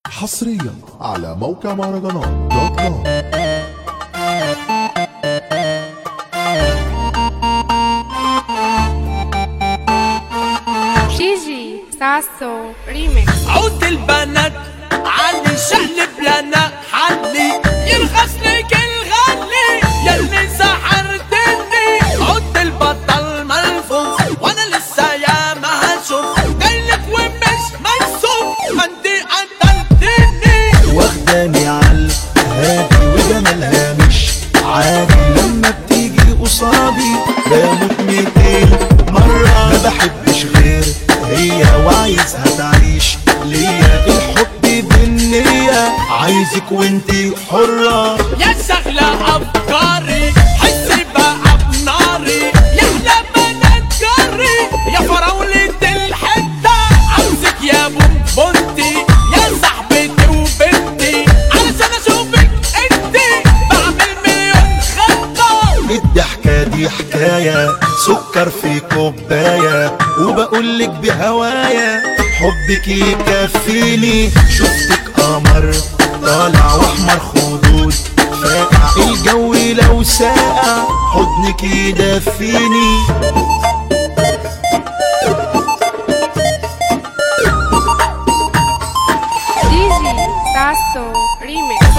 حصريا على موقع مهرجانات دوت كوم جيجي ساسو ريميكس عود البنات علي شقلب لنا حلي يرخص لك الغلي يلي سحرتني عود البطل ملفوف وانا لسه يا ما هشوف جايلك ومش منسوب ما انت قتلتني واخداني عال هادي وجمالها مش عادي لما بتيجي قصادي بموت ميتين مرة ما بحبش غير هي وعايزها تعيش ليا الحب بالنية عايزك وانتي حرة يا شغلة أفكاري حسي بقى بناري يحلى بنات جري يا فراولة الحتة عاوزك يا بنتي يا صاحبتي وبنتي علشان أشوفك انتي بعمل مليون خطة الضحكة دي حكاية سكر في كوباية وبقولك بهوايا حبك يكفيني شفتك قمر طالع واحمر خدود فاقع الجو لو ساقع حضنك يدفيني جيجي ساسو ريميكس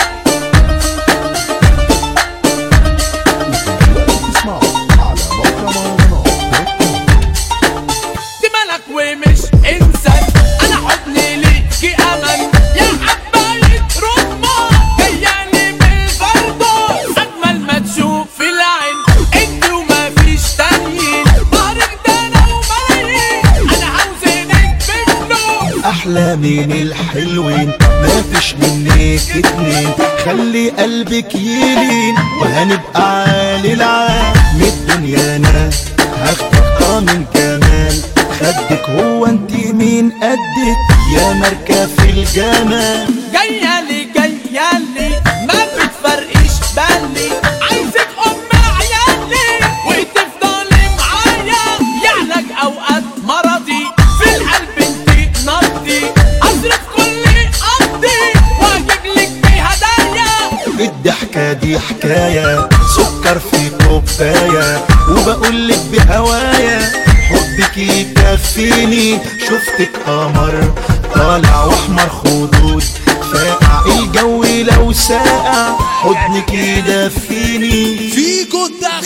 اسمعوا على موقع مهرجانات دوت كوم دي ملك ومش إنسان أنا حضني ليكي أمل يا حباية رمى جايالي بالفردوس أجمل ما تشوف العين انت وما فيش تانيين ظهرك ده أنا وملايين أنا عاوزينك بفلوس احلى من الحلوين ما فيش منك اتنين خلي قلبك يلين وهنبقى عالي العال من الدنيا انا هاخدك اه من كمال خدك هو انت مين قدك يا مركب في الجمال جايالي جايالي ما بتفرقش بالي عايزك ام عيالي وتفضلي معايا يعلق اوقات مرضي في القلب انت نبضي اصرف كل قبضي واجيب لك بهدايا الضحكة دي حكاية سكر في كوباية وبقولك بهوايا حبك يكفيني شفتك قمر طالع واحمر خدود فاقع الجو لو ساقع حضنك يدفيني فيكو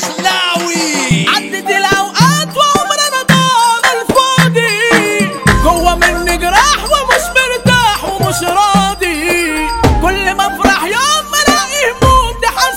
دخلاوي عدت الاوقات وعمرنا ضاع الفاضي جوه مني جراح ومش مرتاح ومش راضي كل ما افرح يوم ما الاقي هموم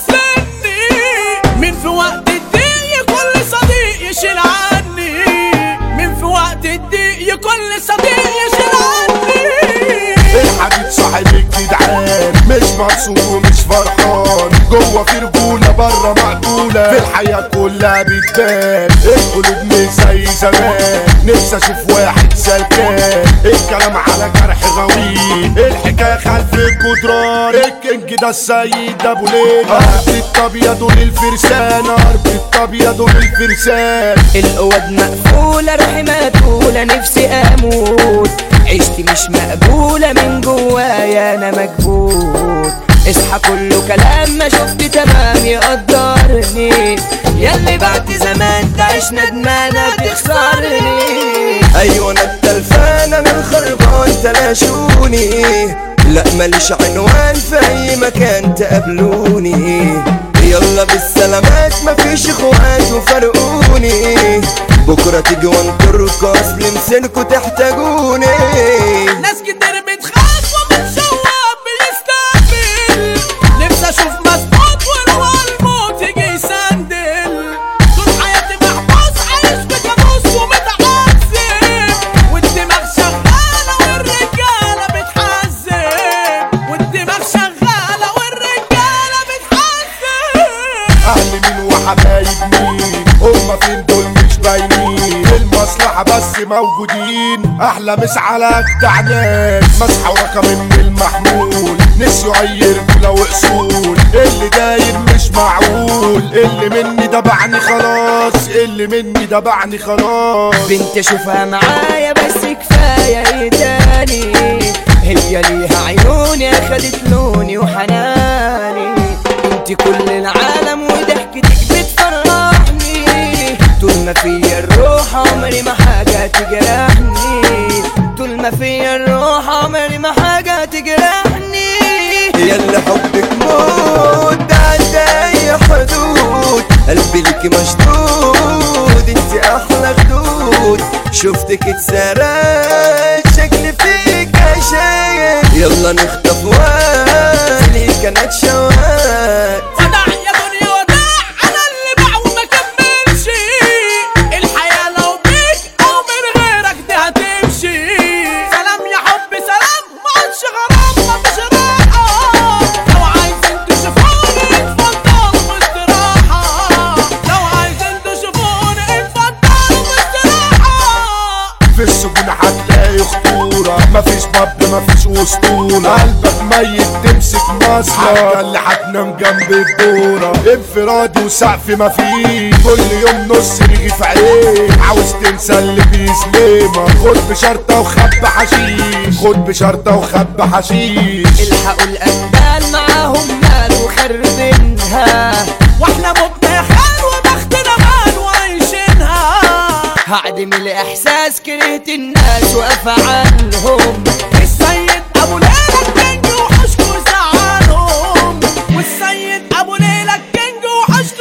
تحسني من في وقت الضيق كل صديق يشيل عني من في وقت الضيق كل صديق يشيل عني الحبيب صاحب الجدعان مش مبسوط ومش فرحان جوه في رجوله بره مقتوله في الحياه كلها بتبان القلوب مش زي زمان نفسي اشوف واحد سلكان الكلام على جرح غويط الحكايه خلف الجدران الكينج ده السيد ابو ليلى ارض الابيض للفرسان ارض الابيض للفرسان الأوض مقفولة روحي مقتولة نفسي أموت عيشتي مش مقبولة من جوايا أنا مكبوت اصحى كله كلام ما شفت تمام يقدرني ياللي بعد زمان تعيش ندمانة تخسرني أيوة أنا التلفانة من خربان تلاشوني لا ماليش عنوان في أي مكان تقابلوني يلا بالسلامات مفيش اخوات وفرقوني بكرة تيجي وانطركوا اصل مسنكوا تحتاجوني ناس كتير بتخاف وبتشوق بيستقبل نفسي اشوف مسقوط ولو الموت يجي يسندل طول حياتي محبوس عايش بكابوس ومتعذب والدماغ شغالة والرجالة بتحزن والدماغ شغالة والرجالة بتحزن اهل مين وحبايب مين هما فين دول مش باينين المصلحة بس موجودين احلى مش على اجدع ناس مسحوا رقم من المحمول نسيوا اي رجولة واصول اللي داير مش معقول اللي مني ده بعني خلاص اللي مني ده بعني خلاص بنت اشوفها معايا بس كفاية ايه تاني هي ليها عيوني اخدت لوني وحناني انت كل العالم وضحكتك بتفرحني طول ما فيا الروح عمري ما حاجة تجرحني طول ما فيا الروح عمري ما حاجة تجرحني يلا حبك موت تعدى اي حدود قلبي لك مشدود انت احلى خدود شفتك اتسرقت شكلي فيك عشايق يلا نخطف وقت ليك انا اتشوقت وداع يا دنيا وداع انا اللي باع وما كملش الحياة لو بيك او من غيرك دي هتمشي سلام يا حب سلام ما عادش غرام ما فيش راحة لو عايزين تشوفوني اتفضلوا باستراحة لو عايزين تشوفوني اتفضلوا باستراحة في السجون هتلاقي خطورة مفيش باب مفيش اسطورة قلبك ميت تمسك مصلة اللي هتنام جنب الدورة انفرادي وسقف مفيش كل يوم نص رغيف عيش عاوز تنسى اللي بيسلمك خد بشرطة وخب حشيش خد بشرطة وخب حشيش الحقوا الأندال معاهم مال وخربينها واحنا متنا خان وبختنا مان وعايشينها هعدم الإحساس كرهت الناس وأفعالهم السيد ابو ليلى الكينج وحشكو زعلهم والسيد ابو ليلى الكينج وحشكو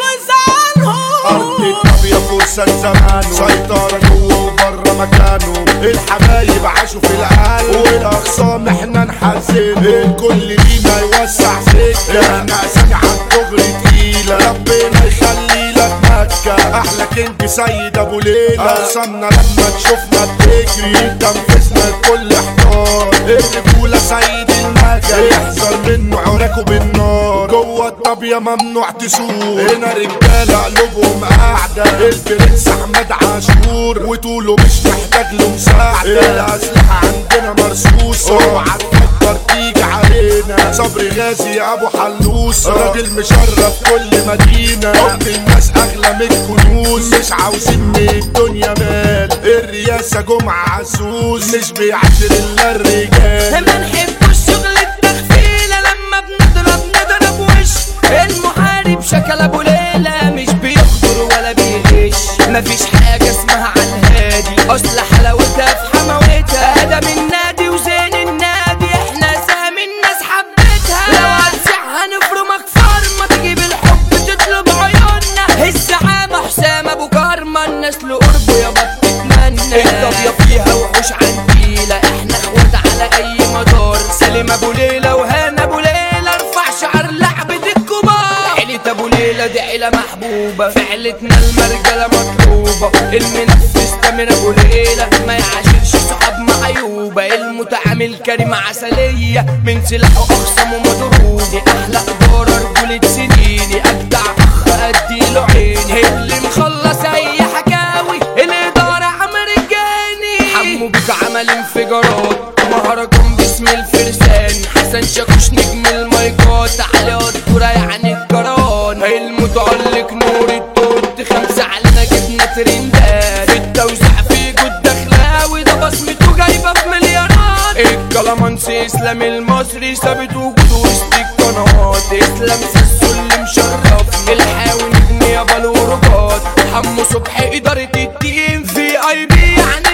أرض زعلهم الطبيعة فرصة زمانه سيطرة جوه وبره مكانه الحبايب عاشوا في القلب والأخصام احنا نحزن الكل لينا يوسع سكة احنا أسامي عن دغري تقيلة ربنا يخلي لك مكة أحلى كينج سيد أبو ليلى أقسمنا لما تشوفنا بتجري تنفسنا الكل احتار الرجولة سيد المجال يحذر منه عراكه بالنار جوه الطابية ممنوع تسوق هنا رجالة قلوبهم قاعدة البرنس أحمد عاشور وطوله مش محتاج له مساعدة الأسلحة عندنا مرصوصة اوعى تفكر تيجي علينا صبري غازي أبو حلوسة راجل مشرف كل مدينة حب الناس أغلى من الكنوز مش عاوزين من الدنيا مال الرياسة جمعة عسوس مش بيعاشر إلا الرجال ما نحبوش شغل التخفيلة لما بنضرب نضرب وش المحارب شكل ابو ليلى مش بيخطر ولا بيغش مفيش حاجة اسمها على الهادي اصل حلاوتها في حماوتها ادم النادي وزين النادي احنا سهم الناس حبتها لو هتسع هنفرمك فرمة تجيب الحب تطلب عيوننا الزعامة حسام ابو كرمة الناس لقربه يابا بتتمنى الطابية فيها وحوش عنديلة احنا اخوات على اي مدار سالم ابو ليلى وهنا ابو ليلى ارفع شعر لعبة الكبار عيلة ابو ليلى دي عيلة محبوبة فعلتنا المرجلة مطلوبة المنفذ تامر ابو ليلى ما يعاشرش صحاب معيوبة المتعامل كريم عسلية من سلاحه اخصم ومضروب احلى ادارة رجولة سنيني اجدع اخ اديله عيني اللي مخلص اي حكاوي الادارة عمر الجاني حمو بيك عمل انفجارات مهرجان باسم الفرسان حسن شاكوش نجم المايكات علي الدورة يعني الجران المتألق نور التوت خمسة علينا جبنا ترندات في التوزيع في جود دخلاوي ده بصمته جايبة في مليارات الكلامانسي اسلام المصري ثابت وجوده وسط القنوات اسلام ساسو اللي مشرف الحاوي نجم يابا الورقات حمو صبحي إدارة التيم في اي بي عن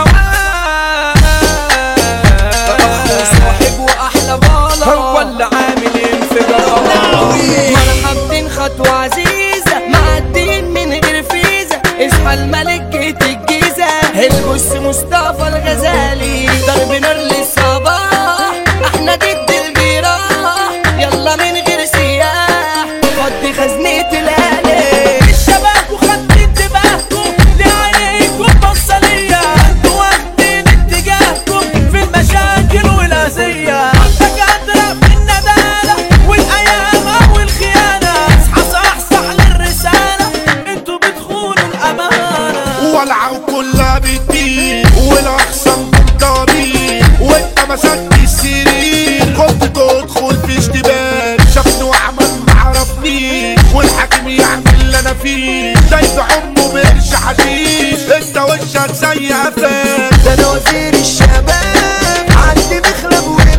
البشوات اخو صاحب واحلى بالا هو اللي عامل انفجار مرحبتين خطوة عزيزة معدين من غير فيزا اسمها الملك جيت الجيزة البص مصطفى الغزالي ضرب نار للصباح احنا ضد الجراح يلا من غير سياح فضي خزنة الآلة الشباب وخدت انتباهكم لعينيكم بصلية انتوا واخدين اتجاهكم في المشاكل والأذية عندك أدرى من الندالة والأيام والخيانة اصحى صحصح للرسالة انتوا بتخونوا الأمانة ولعوا كلها بتطير والاخصام ضاربين وانت مسكت السرير كنت تدخل في اشتباك شافني وعمل معرفنيش والحاكم يعمل اللي انا فيه شايف عمه بقرش حشيش انت وشك زي قفاك ده انا وزير الشباب عندي مخرب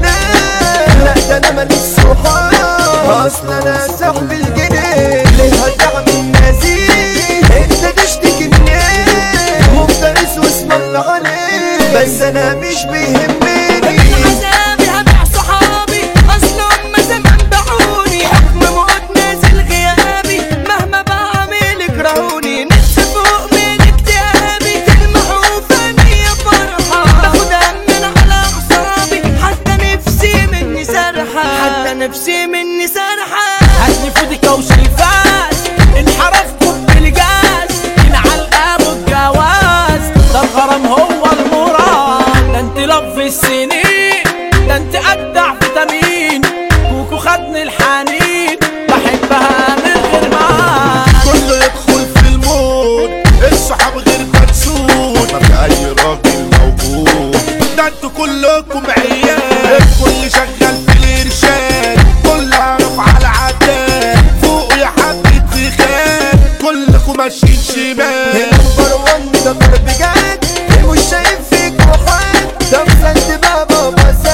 نفسي مني سرحة هاتني فودكا وشايفاس انحرفكم بالجاز ينعل ابو الجواز ده الغرام هو المراد ده انت لف السنين ده انت ابدع فيتامين كوكو خدني الحنين بحبها من غير ما كله يدخل في المود الصحاب غير مدسود ما في اي راجل موجود ده انتوا كلكم عيال الكل شغال في الارشاد كل عارف على عداد فوق يا حبة رخام كلكم ماشيين شمال النمبر وان ده ضرب جد مش شايف فيك وحد ده مسند بابا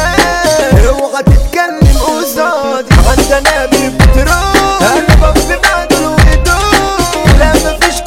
بسات اوعى تتكلم قصادي عندنا بتروح انا بف بعد الهدوء لا مفيش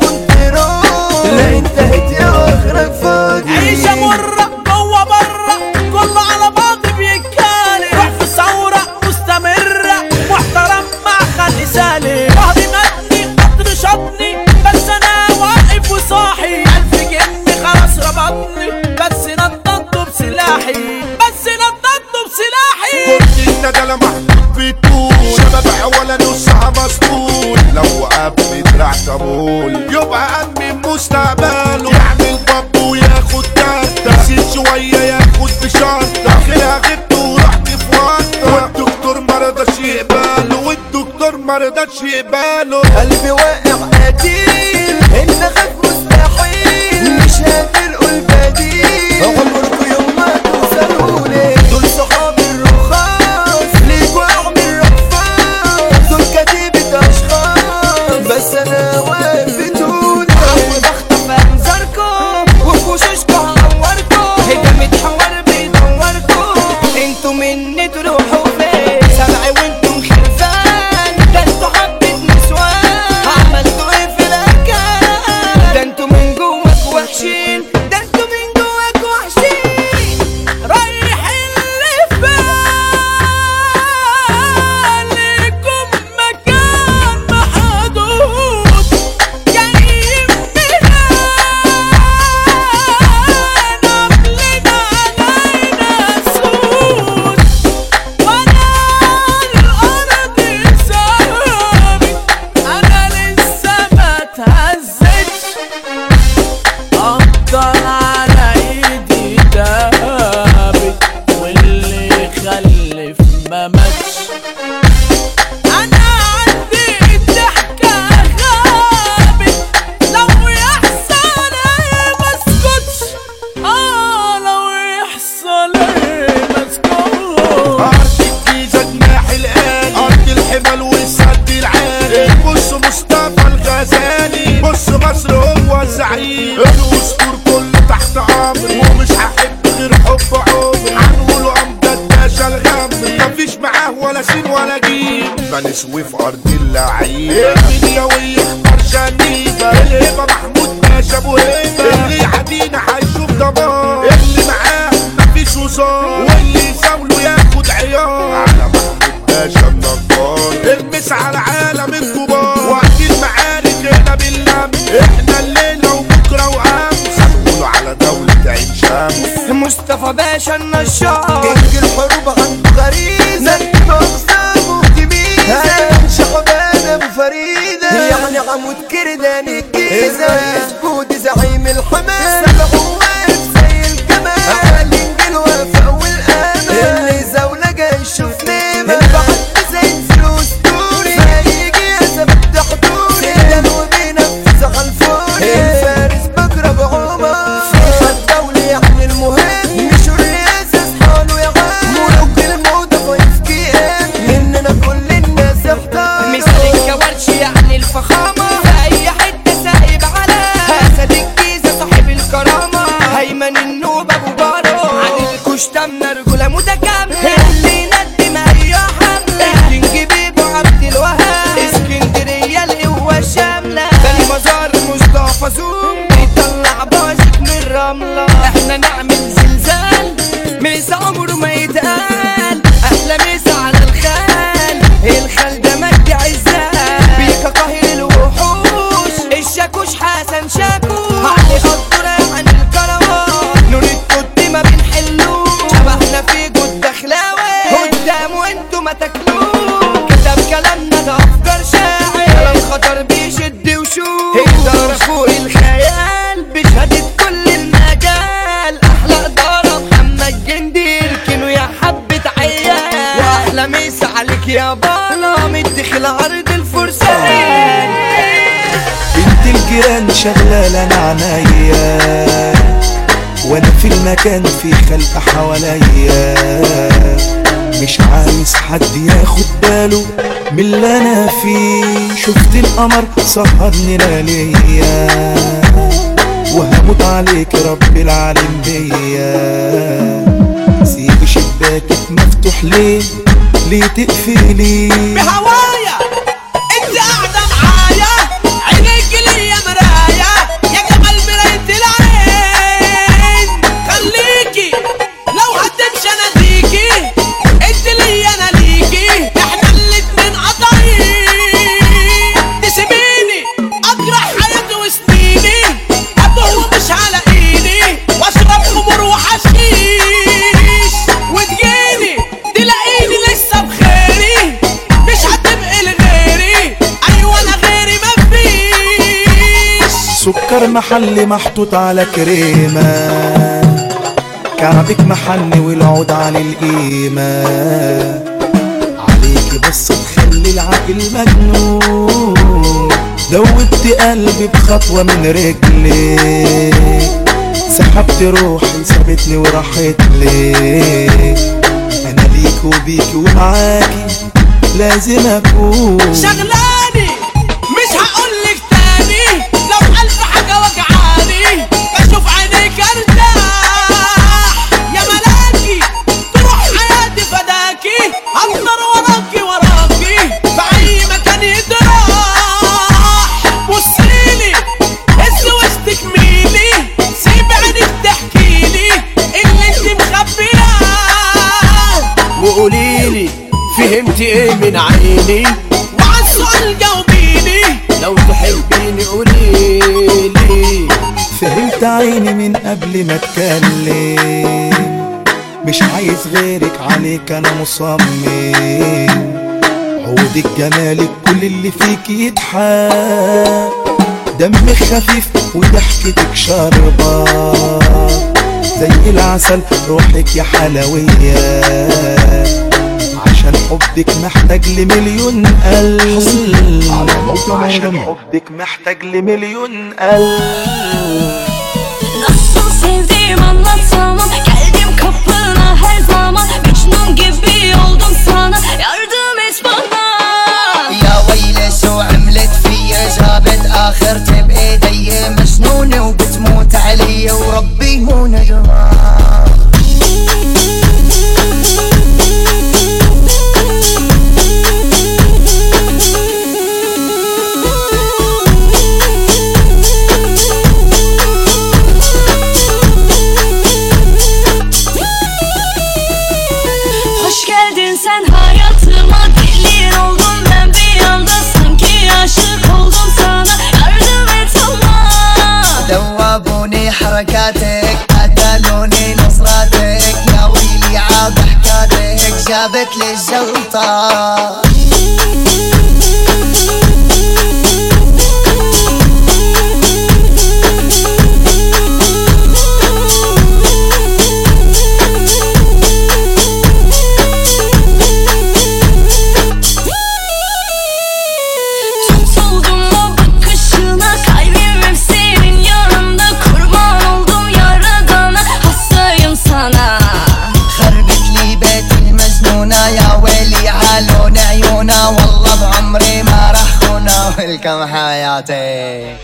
كنترول لا انتهت يا اخرك فاضي عيشة مرة جوه برا كله على بعض بيتكالي روح في ثورة مستمرة محترم مع خلي سالي ظهري مدني قطر شطني بس انا واقف وصاحي الف جني خلاص ربطني بس نططته بسلاحي بس نططته بسلاحي كنت الندلة محطوط بطول شباب ولا نصها مسطول لو قبل دراع طابول يبقى أمن مستقبله يعمل باب وياخد تالتة يزيد شوية ياخد بشنطة آخرها غبت ورحت في ورطة والدكتور مرضاش يقبله والدكتور مرضاش يقبله قلبي واقع قتيل انت خاف مستحيل مش هتلقوا البديل عمركوا يوم ما توصلولي دول صحابي الرخاص ليكوا اعمل رفاص دول كتيبة اشخاص بس انا واقف بتوني بخطف انظاركم وفي وشوشكوا هعوركم هجمة حوار بيدوركم انتوا مني تروحوا فين سامعي وانتم خلفان ده انتوا حبة نسوان عملتوا ايه في الاكل ده انتوا من جواك وحشين ده انتوا من جواك وحشين رايح اللي في بالكم مكان محدود جايين منين قبلنا علينا سود وانا الارض ثابت انا لسه ما اتهزتش افضل على ايدي دابت واللي خلف ما ماتش انا عندي الضحكة غابت لو يحصل ايه مسكتش اه لو يحصل ايه مسكتش أرض الجيزة جناح الآلي أرض الحمل والسد العالي بص مصطفى الغزالي بص مصر هو الزعيم الأسطور كله تحت أمري ومش هحب غير حب عمري هنقوله أمجد باشا الغمري مفيش معاه ولا سين ولا جيم بنسوي في أرض اللعيبة المنيوي اختار شنيبة الهبة محمود باشا أبو هيبة اللي يعدينا هيشوف دمار اللي معاه مفيش وصال واللي يزاوله ياخد عيار على محمود باشا النجار المس على عالم الكبار وقت المعارك هنا باللم احنا الليلة وبكرة وامس هنقولوا على دولة عين شمس مصطفى باشا النشار كينج الحروب عنده غريزة نجم أقسامه تميزة شعبان أبو فريدة يعني عمود كردان الجيزة يسجود زعيم الحماس سبع واقف زي الجمال على الإنجيل وفاء والأمل اللي زولة جاي يشوف نيمة البعد زي فلوس دوري فيجي يا زبد حضوري ده وبينفذ على الفوري الفارس بكرة بعمر في الدولة يعني المهم مش الرئاسة اصحاله يا عم ملوك الموضة فايف كي ام مننا كل الناس اختار مثل الكوارش يعني الفخامة في أي حتة سايب على أسد الجيزة صاحب الكرامة هيمن النوبة أبو بارو عن الكشتمنا رجولة متكاملة اللي يندم أي حملة الكينج بيبو عبد الوهاب اسكندرية القوة الشاملة بني مزار مصطفى زوم بيطلع باشك من الرملة احنا نعمل زلزال ميس عمره ما يتقال احلى ميس على الخال الخال ده مجد عزال بيكا قاهر الوحوش الشاكوش حسن شاكوش علي قدر عن الكروات نور الكت ما بنحلوش شبهنا في جد خلاوي قدام وانتوا ما تاكلوش كلامنا ده افكار شاعر كلام خطر بيشد وشوف يقدر فوق الخيال بشهادة كل المجال احلى ادارة محمد جندي اركنوا يا حبة عيال واحلى مسا عليك يا بالا مدخل عرض الفرسان بنت الجيران شغالة انا عنيا وانا في المكان في خلق حواليا مش عايز حد ياخد باله من اللي انا فيه شفت القمر سهرني لياليا وهموت عليك رب العالم بيا سيب شباكك مفتوح ليه ليه تقفلي بهوايا انت قاعدة معايا عينيك ليا مرايا يا جمال مراية العين خليكي لو هتمشي انا ديكي انت ليا انا ليكي احنا الاتنين قطعين تسيبيني اجرح حياتي وسنيني اتوه ومش على ايدي واشرب خمور وحشيش وتجيني تلاقيني لسه بخيري مش هتبقي لغيري ايوه انا غيري مفيش سكر محلي محطوط على كريمة كعبك محني والعود عن القيمة عليكي بس تخلي العقل مجنون دوبت قلبي بخطوة من رجلي سحبت روحي سابتني وراحت لي انا ليك وبيكي ومعاكي لازم اكون شغلاني مش هقولك تاني لو ألف حاجة وجعاني بشوف عينيك ارتاح يا ملاكي تروح حياتي فداكي هفضل وراكي وراكي في أي مكان يتراح بصيلي هز وشك ميلي سيب عينك تحكيلي اللي انت مخبياه وقوليلي فهمتي ايه من عيني وعلى السؤال جاوبيني لو تحبيني قوليلي فهمت عيني من قبل ما اتكلم مش عايز غيرك عليك انا مصمم عودك جمالك كل اللي فيك يضحك دمك خفيف وضحكتك شاربة زي العسل روحك يا حلوية عشان حبك محتاج لمليون قلب على موقع عشان مهرجانات حبك محتاج لمليون قلب Nasıl sevdiğim anlatamam Geldim kapına her zaman Mecnun gibi oldum sana Yardım et bana يا ويلي شو عملت فيا جابت اخرتي بايدي مجنونة وبتموت علي وربي مو ندمان Hoş geldin sen hayatıma Gelir oldum ben bir anda Sanki aşık oldum sana Yardım et Allah دوبوني حركاتك قتلوني نصراتك يا ويلي عاد حكاتك جابت لي الجلطة Tutuldum o bakışına Kalbim hep senin yanında Kurban oldum yaradana Hastayım sana خربت لي بيت المجنونة يا ويلي عالون عيونا والله بعمري ما راح خونا ولكم حياتي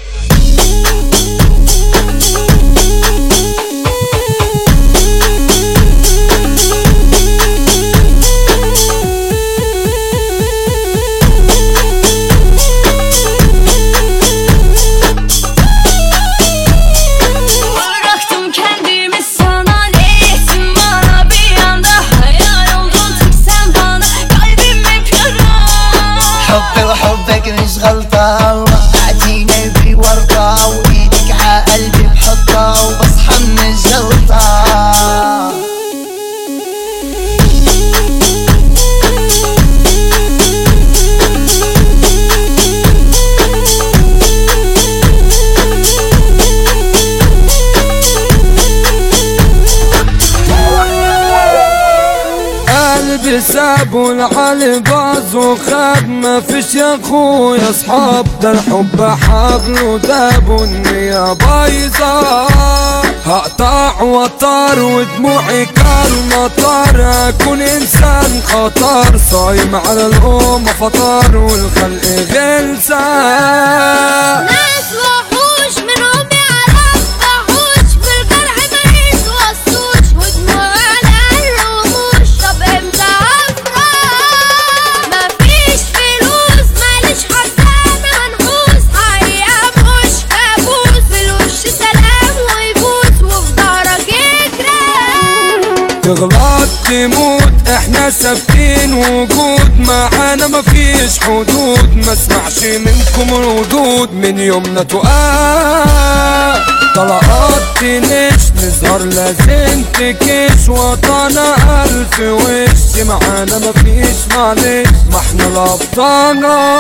Bıraktım kendimi sana Ne ettin bana bir anda Hayal oldun tek sen bana Kalbim hep yara حبي وحبك مش غلطة وقعتيني بورطة وإيدك عقلبي بحطة وبصحى ابو العلي باظ وخاب ما فيش يا اخويا اصحاب ده الحب حبل وداب النية بايظة هقطع وطار ودموعي كالمطر اكون انسان خطر صايم على الامة فطار والخلق غلسة ناس وحوش منهم يعرف وحوش في الجرح ما يتوصوش ودموع على الرموش طب امتى افرح مفيش فلوس ماليش حسانة منحوس حقيقة مش كابوس في الوش سلام ويبوس وفي ظهرك يكرم تغلط تموت احنا ثابتين وجود معانا مفيش حدود ما اسمعش منكم ردود من يومنا تقال طلقات تنش نظهر لازم تكش وطنا الف وش معانا مفيش معلش ما احنا الابطال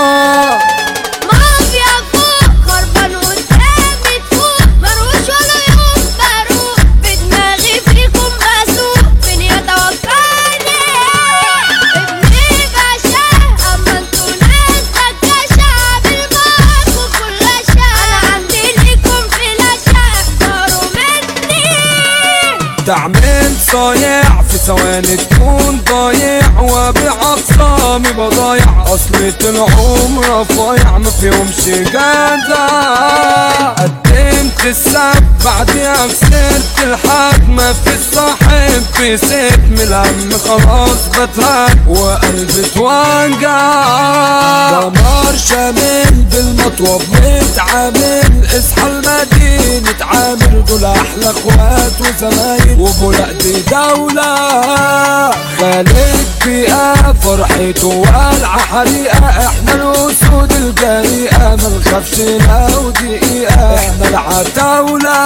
مافيا فوق خربان قدامي تفوق مروش ولا يوم بروق بدماغي فيكم بسوق فين يتوقعني ابني باشا اما انتوا ناس دكاشة عامل معاكوا كل اشياء انا عندي ليكم فلاشة اختاروا مني تعمل صايع في ثواني تكون ضايع وابيع اقسامي بضايع اصلي العمر رفايع ما فيهمش جدع قدمت السب بعديها خسرت الحق ما في الصاحب في ست من الهم خلاص بتهد وقلبي اتوجع دمار شامل بالمطوب متعامل اصحى المدينة اتعامل دول احلى اخوات وزمايل وبولا دي دولة خالد بيئة فرحته والعة حريقة احنا الاسود الجريئة ما نخافش لو دقيقة احنا العتاولة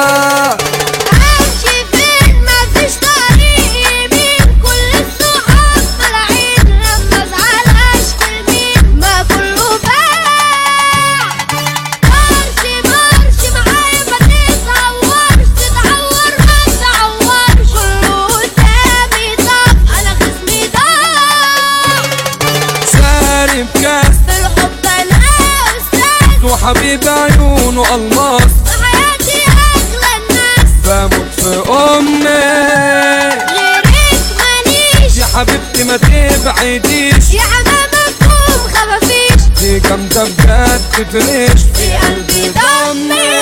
امشي فين مفيش طريق يمين كل الصحاب طالعين لما ازعل اشكي لمين ما كله باع مارش مارش معايا ما تتعورش تتعور ما تتعورش كله قدامي طب انا خصمي ضاع سارب كاس في الحب انا استاذ وحبيب عيونه الماس حياتي اغلى الناس بموت في امي غيرك ماليش يا حبيبتي ما تبعديش يا حمامة قوم خفافيش دي جامدة بجد تريش في قلبي ضمي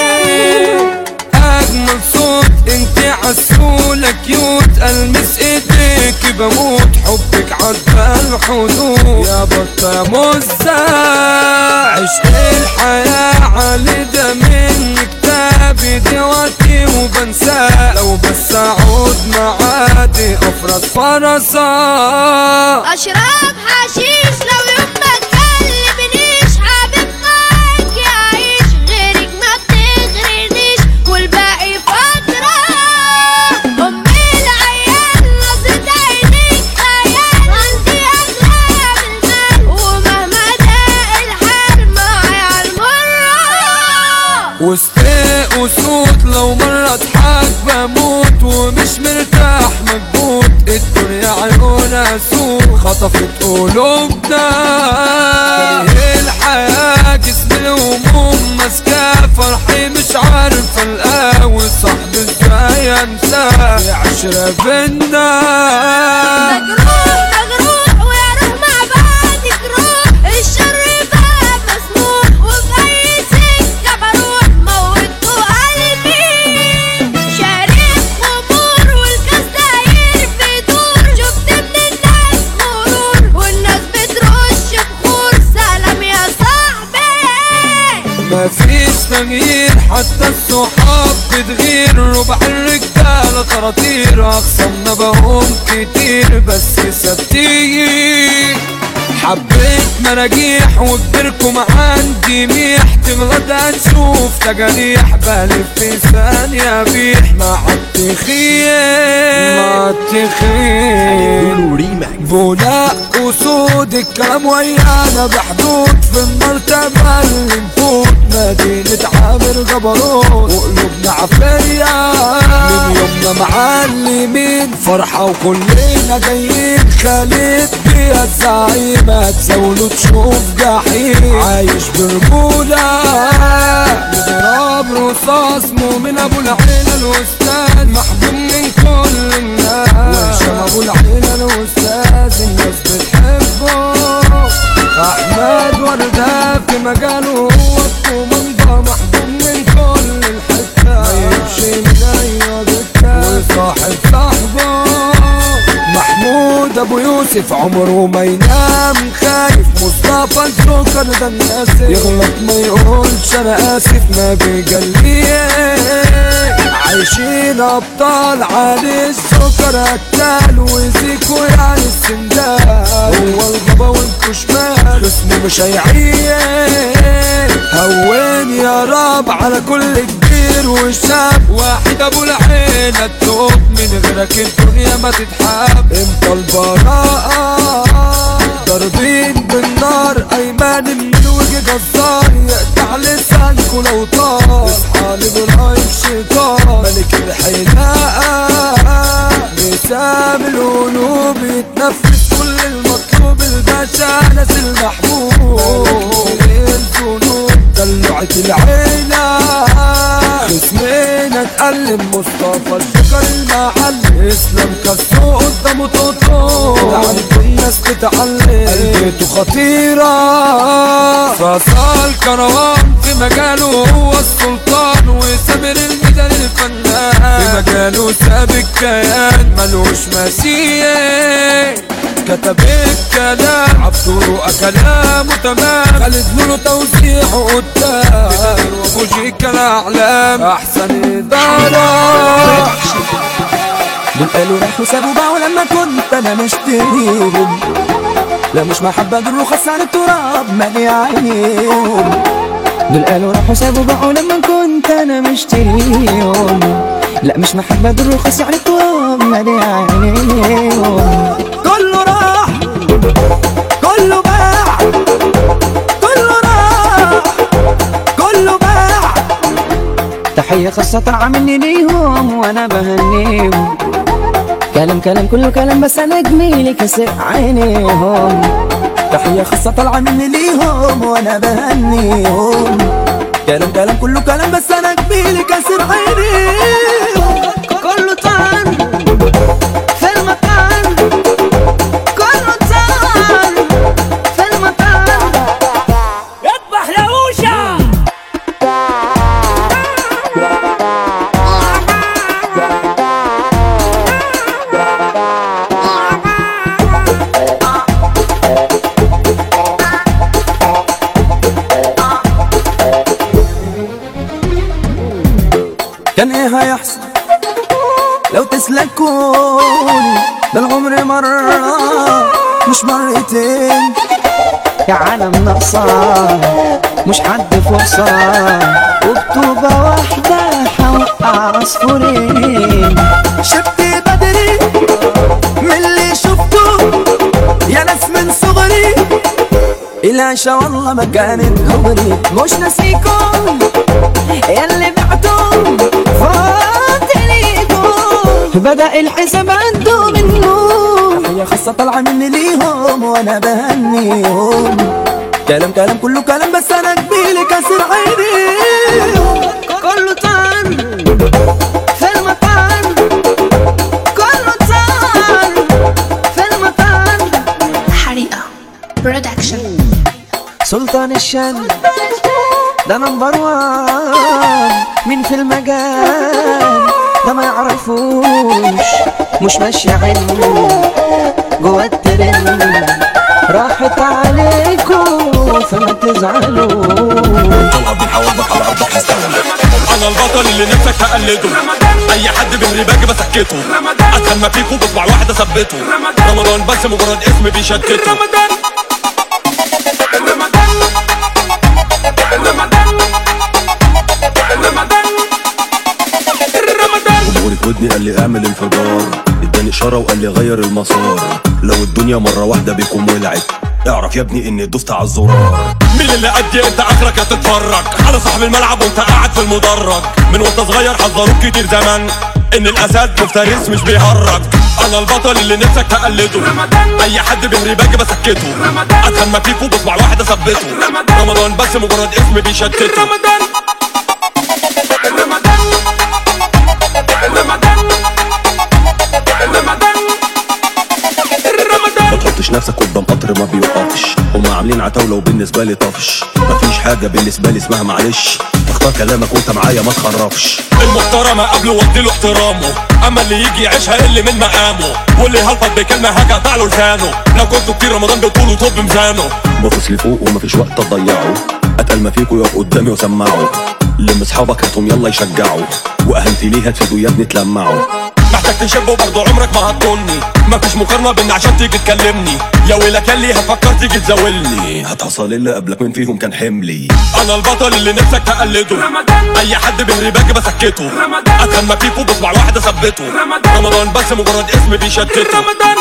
اجمل صوت انت عسولة كيوت المس ايديك بموت حبك عدى الحدود يا بطة يا مزة عشت الحياة على ده من كتابي دلوقتي وبنساه لو بس اعود معادي افرض فرصة اشرب حشيش لو يوم ما تكلمنيش حابب معاك يعيش غيرك ما بتغرنيش والباقي فترة امي العيال نظرة عينيك خيال عندي اغلى من المال ومهما ضاق الحال معايا عالمرة وسط وصوت لو مرة اضحك بموت ومش مرتاح مكبوت الدنيا عيونها سوق خطفت قلوبنا كاره الحياة جسم الهموم ماسكاه فرحي مش عارف القاوي صاحبي ازاي انساه العشرة بينا مجروح مجروح ويا روح مع بعض تروح الشر بقى مسموح وفي اي سكه بروح موتوا قلبي شارب خمور والكاس داير بيدور شفت من الناس غرور والناس بترش بخور سلام يا صاحبي مفيش تغيير حتى الصحاب بتغير ربع الرجالة خراطير أخصمنا بهم كتير بس ثابتين حبيت مراجيح وكبركم عندي ميح تغلط هتشوف تجاريح بلف في ثانية بيح مع التخيل مع التخيل بناء أسود الكلام ويانا بحدود في المرتبة اللي نفوت مدينة عامر جبروت وقلوبنا عفرية من يومنا معلمين فرحة وكلنا جايين خالد بيها الزعيمة تزاولوا تشوف جحيم عايش برجولة نضرب رصاص مؤمن ابو العيلة الاستاذ محبوب من كل الناس وهشام ابو العيلة الاستاذ الناس بتحبه احمد وردة في مجاله هو الكوماندا محبوب من كل الحتة ما يمشي من اي دكة وصاحب صاحبه محمود ابو يوسف عمره ما ينام خايف مصطفى السكر ده الناس يغلط ما يقولش انا اسف ما بيجليه عايشين ابطال علي السكر قتال وزيكو يعني السندال هو الغابة وانتو شمال خصمه مش هيعيش هون يا رب على كل كبير وشاب واحد ابو العين التوب من غيرك الدنيا ما تتحب امتى البراءة ضاربين بالنار ايمان من وجه جزار يقطع لسانكو لو طار اصحى لبرايم شيطان ملك الحناقة نسام القلوب يتنفس كل المطلوب الباشا ناس المحبوب الذنوب دلعت العيلة خصمنا اتألم مصطفى الشكر المعلم اسلام كسو قدامه توتو عند الناس تتعلم قلبته خطيرة فصل كروان في مجاله هو السلطان وسامر الميدان الفنان في مجاله ساب الكيان ملوش مثيل كتب الكلام عبدو كلامه تمام خالد له توزيعه قدام وفوجيك الاعلام احسن اداره دول قالوا راحوا سابوا باعوا لما كنت انا مشتريهم لا مش محبة دول رخص عن التراب مالي عينيهم دول قالوا راحوا سابوا باعوا لما كنت انا مشتريهم لا مش محبة دول رخص عن التراب مالي عينيهم كله راح كله باع كله راح كله باع تحية خاصة عاملني ليهم وانا بهنيهم كلام كلام كله كلام بس انا جميلي كسر عينيهم تحية خاصة طالعة مني ليهم وانا بهنيهم كلام كلام كله كلام بس انا جميلي كسر عينيهم كله طعن في المكان كله طعن في المكان يذبح لهوشة كان ايه هيحصل لو تسلكوني ده العمر مرة مش مرتين يا عالم ناقصة مش حد فرصة وبطوبة واحدة هوقع عصفورين شفت بدري من اللي شفته يا ناس من صغري العشا والله ما كانت دغري مش ناسيكم ياللي بعتم فاضليكم بدأ الحساب عنده منه هي خاصة طالعة مني ليهم وانا بهنيهم كلام كلام كله كلام بس انا جميلي كسر عيني كله طعن في المكان كله طعن في المكان حريقة برودكشن سلطان الشن ده نمبر وان مين في المجال ده ما يعرفوش مش ماشي علم جوا الترند راحت عليكم فما تزعلوش انا البطل اللي نفسك تقلده اي حد بيهري باجي بسكته اتهم ما فيكوا بصبع واحد اثبته رمضان بس مجرد اسم بيشتته جمهوري ودني قال لي اعمل انفجار اداني اشاره وقال لي غير المسار لو الدنيا مره واحده بيكم ولعت اعرف يا ابني اني دوست على الزرار مين اللي قدي انت اخرك هتتفرج على صاحب الملعب وانت قاعد في المدرج من وانت صغير حذروك كتير زمان ان الاسد مفترس مش بيهرج انا البطل اللي نفسك تقلده اي حد بيهري باجي بسكته اتخن ما فيكو بصبع واحد اثبته رمضان بس مجرد اسم بيشتته رمضان ما تحطش نفسك قدام قطر ما بيوقفش هما عاملين عتاولة وبالنسبة لي طفش مفيش حاجة بالنسبة لي اسمها معلش اختار كلامك وانت معايا ما تخرفش المحترمة قبله وديله احترامه اما اللي يجي يعيشها اللي من مقامه واللي هلفت بكلمة حاجة له لسانه لو كنتوا كتير رمضان بتقولوا طب ميزانه بص لفوق ومفيش وقت تضيعه اتقل ما فيكوا يقف قدامي وسمعوا لم اصحابك هاتهم يلا يشجعوا واهنتي ليه هتفيدوا يا ابني تلمعوا محتاج تشب وبرضه عمرك ما هتطني مفيش مقارنة بين عشان تيجي تكلمني يا ويلك اللي هتفكر تيجي تزاولني هتحصل اللي قبلك مين فيهم كان حملي انا البطل اللي نفسك تقلده اي حد بيهري باجي بسكته اتخن ما فيكو بصبع واحد اثبته رمضان بس مجرد اسم بيشتته رمضان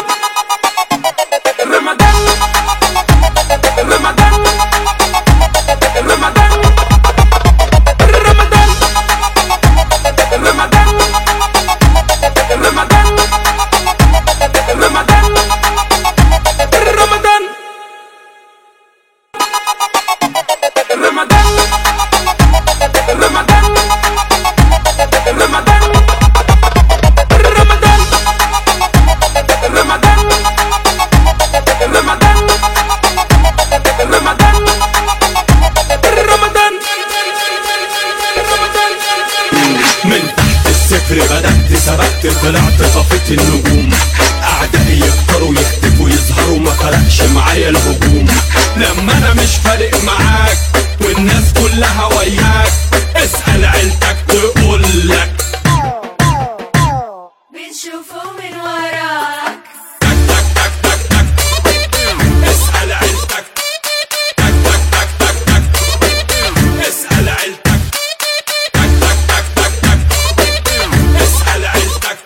من تحت الصفر بدأت سبقت طلعت صفيت النجوم أعدائي يختاروا يختفوا يظهروا ما فرقش معايا الهجوم لما أنا مش فارق معاك والناس كلها وياك اسأل عيلتك تقول لك بنشوفه من وراك اسأل عيلتك اسأل عيلتك اسأل عيلتك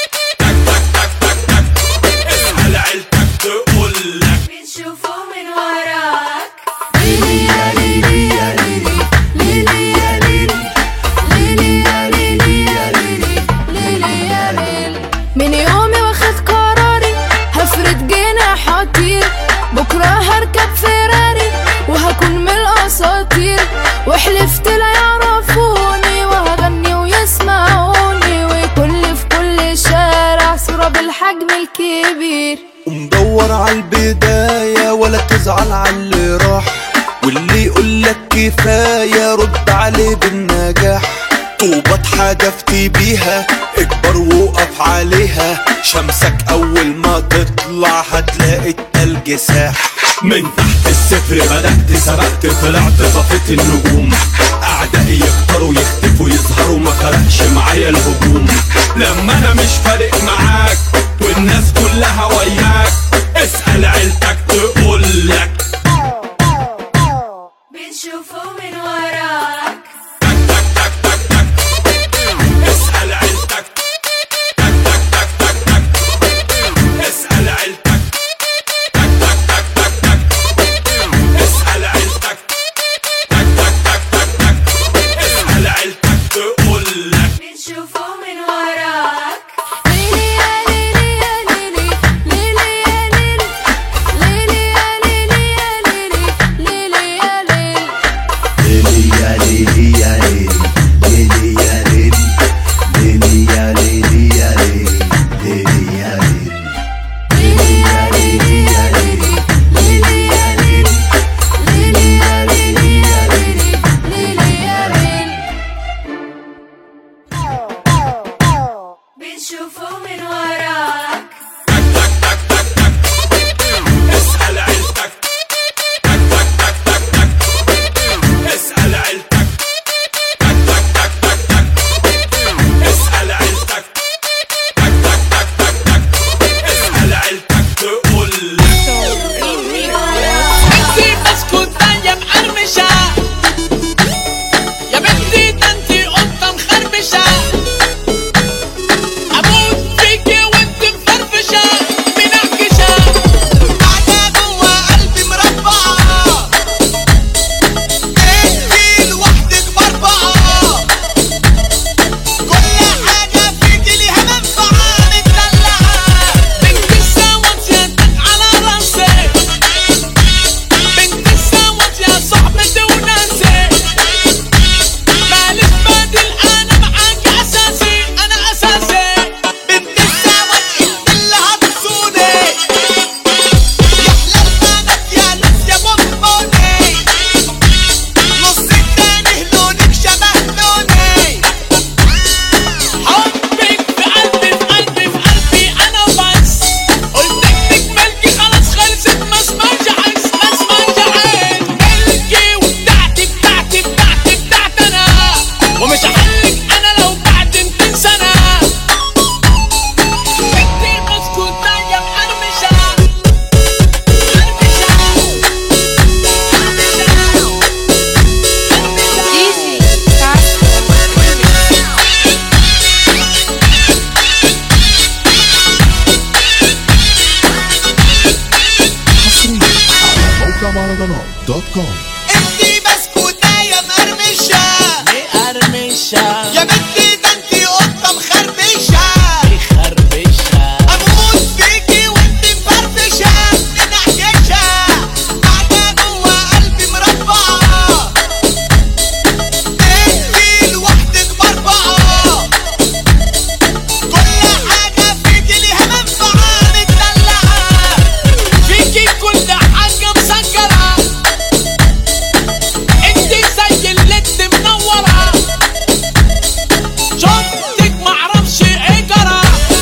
اسأل عيلتك تقول لك بنشوفه من وراك من يومي واخد قراري هفرد جناحاتي بكرة هركب فيراري وهكون من الأساطير وحلفت لا يعرفوني وهغني ويسمعوني وكل في كل شارع صورة بالحجم الكبير ومدور على البداية ولا تزعل على اللي راح واللي يقولك كفاية رد عليه بالنجاح طوبة حدفتي بيها اكبر وقف عليها شمسك اول ما تطلع هتلاقي التلج ساح من تحت الصفر بدأت سبقت طلعت صفيت النجوم أعدائي يختاروا يختفوا يظهروا ما فرقش معايا الهجوم لما أنا مش فارق معاك والناس كلها وياك اسأل عيلتك تقول لك بنشوفه من وراك اسأل عيلتك اسأل عيلتك اسأل عيلتك اسأل عيلتك تقول لك بنشوفه من وراك ليلي يا ليلي يا ليلي ليلي يا ليلي ليلي موقع مهرجانات دوت كوم انتي بسكوتة يا مقرمشة مقرمشة يا بنتي ده انتي قطة مخربشة مخربشة اموت فيكي وانتي مفرفشة منحكشة قاعدة جوا قلبي مربعة انتي لوحدك مربعة كل حاجة فيكي ليها منفعة متدلعة فيكي كل حاجة مسكرة انت زي الليد منورة شفتك معرفش ايه جرى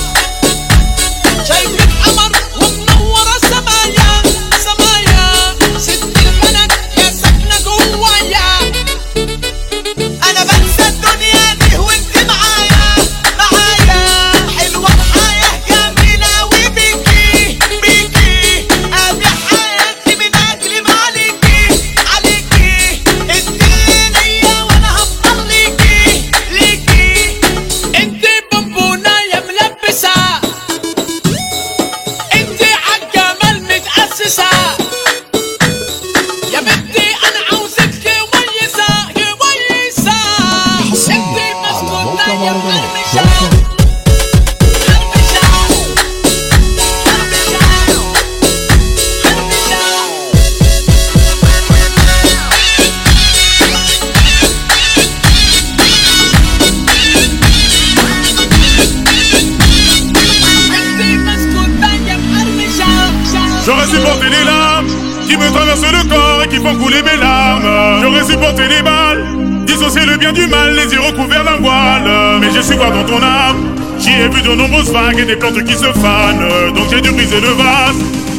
شايفك قمر ومنورة سمايا سمايا ست البنات يا ساكنة جوايا انا بنسى الدنيا دي وانت معايا معايا حلوة الحياة جميلة وبيكي بيكي ابي حياتي من اجل ما عليكي عليكي انت ليا وانا هفضل ليكي ليكي انت بونبونة يا ملبسة انت عالجمال متأسسة يا بنتي انا عاوزك كويسة كويسة انت مسكوتة يا مقرمشة انت مسكوتة يا مقرمشة J'aurais supporté les larmes qui me traversent le corps et qui font couler mes larmes. J'aurais supporté les balles, dissocier le bien du mal, les yeux recouverts d'un voile. Mais j'ai su voir dans ton âme, j'y ai vu de nombreuses vagues et des plantes qui se fanent. Donc j'ai dû briser le vase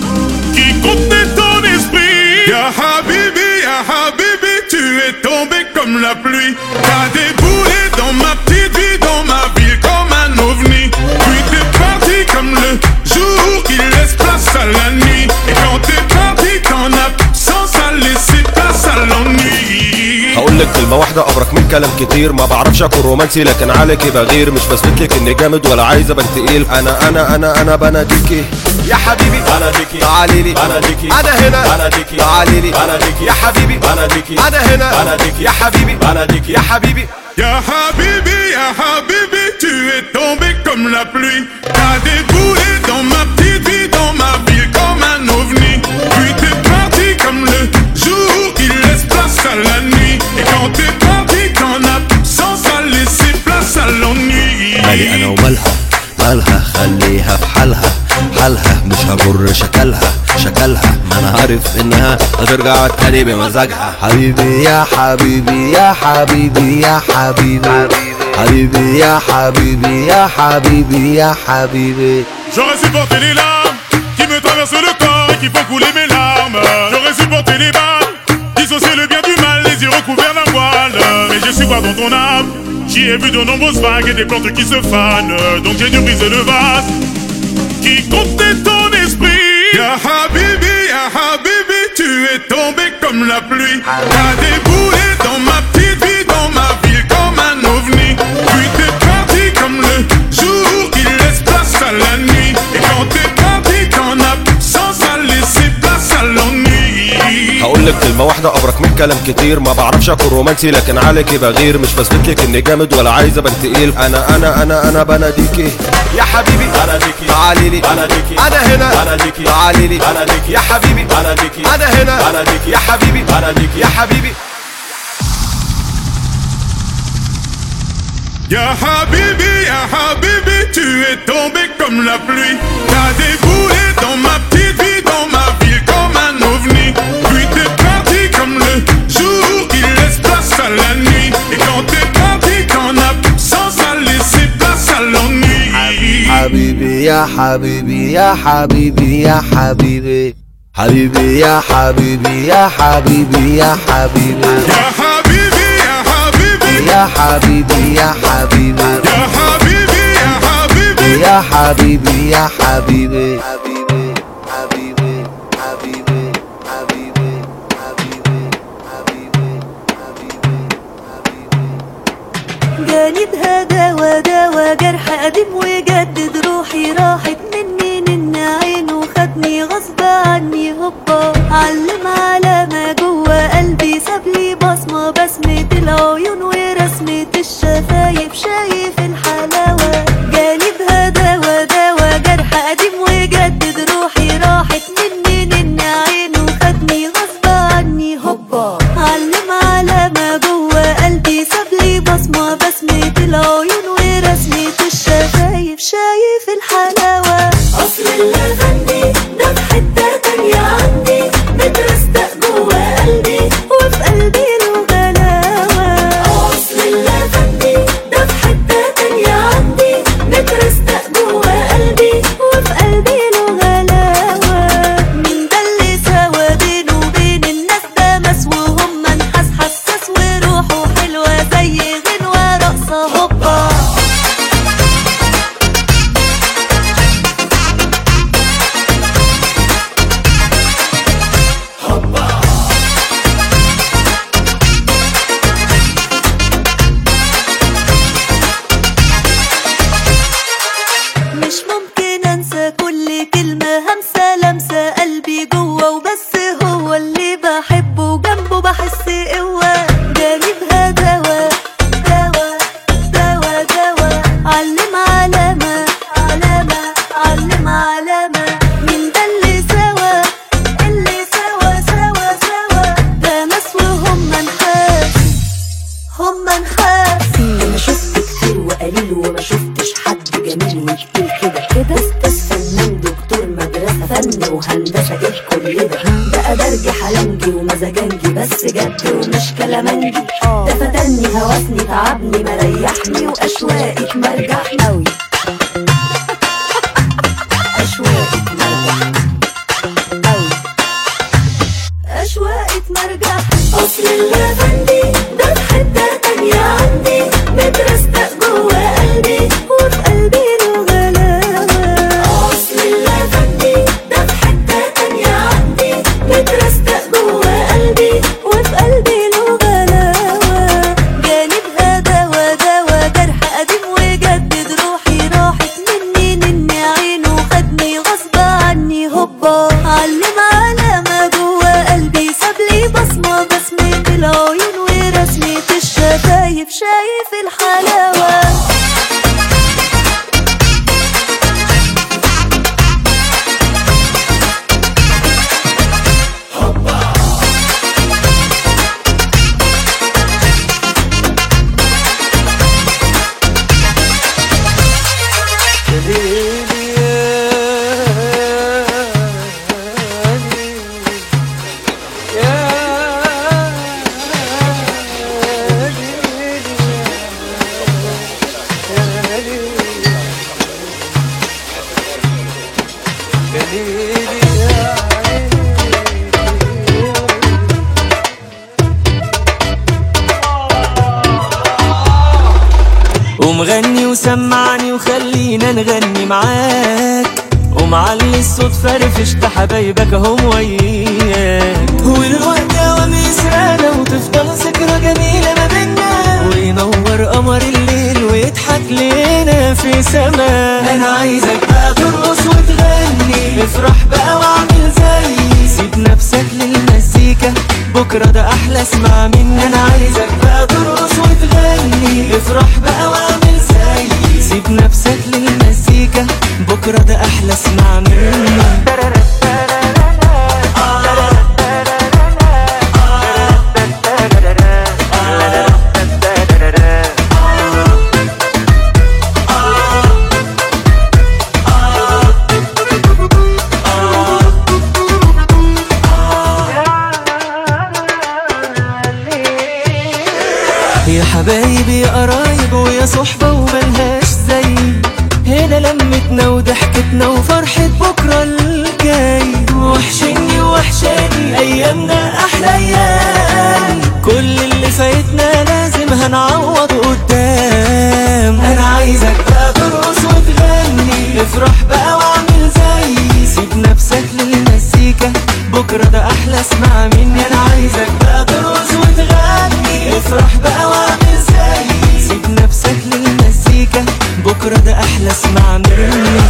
qui contenait ton esprit. Ya Habibi, Ya Habibi, tu es tombé comme la pluie. T'as déboulé dans ma petite vie, dans ma ville comme un ovni. Puis t'es parti comme le jour qui laisse place à la nuit. Et quand t'es parti, ton absence a laissé place à l'ennui. هقول لك كلمة واحدة أبرك من كلام كتير ما بعرفش أكون رومانسي لكن عليكي بغير مش بثبت لك إني جامد ولا عايز أبان تقيل أنا أنا أنا أنا بناديكي يا حبيبي بناديكي تعالي لي بناديكي أنا هنا بناديكي تعالي لي بناديكي يا حبيبي بناديكي أنا هنا بناديكي يا حبيبي بناديكي يا حبيبي Ya Habibi, Ya Habibi, tu es tombé comme la pluie. T'as déboulé dans ma petite vie, dans ma ville comme un ovni. Puis t'es parti comme le jour qui laisse place à la nuit. Et quand t'es parti, ton absence a laissé place à l'ennui. مالي انا ومالها مالها خليها في حالها حالها مش هجر شكلها شكلها ما انا عارف انها هترجع تاني بمزاجها حبيبي يا حبيبي يا حبيبي يا حبيبي حبيبي يا حبيبي يا حبيبي يا حبيبي J'aurais supporté les larmes qui me traversent le corps et qui font couler mes larmes. J'aurais supporté les balles, dissocier le bien du mal, les yeux recouverts d'un voile. Mais j'ai su voir dans ton âme, j'y ai vu de nombreuses vagues et des plantes qui se fanent. Donc j'ai dû briser le vase qui contenait ton esprit. Ya Habibi, Ya Habibi, tu es tombé comme la pluie. T'as déboulé dans ma petite vie, dans ma ville comme un ovni. Puis t'es parti comme le jour qui laisse place à la nuit. Et quand t'es parti, ton absence a laissé place à l'ennui. هقول لك كلمة واحدة أبرك من كلام كتير ما بعرفش أكون رومانسي لكن عليكي بغير مش بثبت لك إني جامد ولا عايز أبان تقيل أنا أنا أنا أنا بناديكي يا حبيبي بناديكي تعالي لي بناديكي أنا هنا بناديكي تعالي لي بناديكي يا حبيبي بناديكي أنا هنا بناديكي يا حبيبي بناديكي يا حبيبي Ya Habibi, Ya Habibi, tu es tombé comme la pluie. T'as déboulé dans ma petite vie, dans ma ville comme un ovni. Puis t'es parti comme le jour qui laisse place à la nuit. Et quand t'es parti, ton absence a laissé place à l'ennui. حبيبي يا حبيبي يا حبيبي يا حبيبي حبيبي يا حبيبي يا حبيبي يا حبيبي Ya Habibi, Ya Habibi, يا حبيبي يا حبيبي Ya Habibi, Ya Habibi. يا حبيبي يا حبيبي جاني بهدى وداوى جرح قديم وجدد روحي راحت مني من عينه خدني غصب عني هوبا علم على كده ده أدرجي حلنجي ومزاجنجي بس جد ومش كلامنجي ده فتني هوسني تعبني مريحني وأشواقي مرجحني أوي أشواقي مرجحني أوي أشواقي مرجح أصل اللافندي ده في حتة تانية عندي مترستق جوا قلبي وفي قلبي له غلاوة أصل اللافندي ده في حتة تانية عندي مترستق جوا قلبي وفي قلبي له غلاوة جانبها دوا دوا جرح قديم وجدد روحي راحت مني نني عينه خدني غصب عني هوبا علم على ما جوا قلبي سابلي بصمة بسمة العيون ورسمة الشفايف شايف الحلاوة ومغني وسمعني وخلينا نغني معاك ومعلي الصوت فرفشت حبايبك هم وياك والوقت اوام يسرقنا وتفضل ذكرى جميلة ما بينا وينور قمر الليل ويضحك لينا في سما انا عايزك بقى ترقص وتغني افرح بقى واعمل زي سيب نفسك للمزيكا بكرة ده احلى اسمع مني انا عايزك بقى ترقص وتغني افرح بقى واعمل زي سيب نفسك للمزيكا بكرة ده احلى اسمع مني يا حبايبي يا قرايب ويا صحبة وملهاش زي هنا لمتنا وضحكتنا وفرحة بكرة الجاي وحشني وحشاني أيامنا أحلى أيام كل اللي فايتنا لازم هنعوض قدام أنا عايزك بقى ترقص وتغني افرح بقى واعمل زي سيب نفسك للمزيكا بكرة ده أحلى اسمع مني أنا عايزك بقى ترقص وتغني افرح بقى واعمل زي سيب نفسك للمزيكا بكرة ده أحلى اسمع مني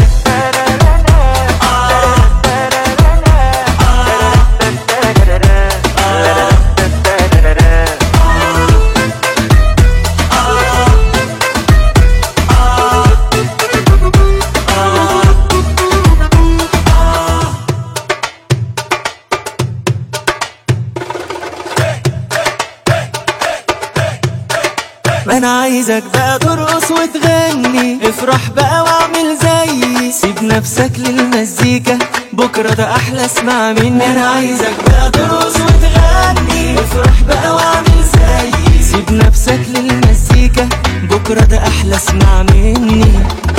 انا عايزك بقى ترقص وتغني افرح بقى واعمل زي سيب نفسك للمزيكا بكرة ده احلى اسمع مني انا عايزك بقى ترقص وتغني افرح بقى واعمل زي سيب نفسك للمزيكا بكرة ده احلى اسمع مني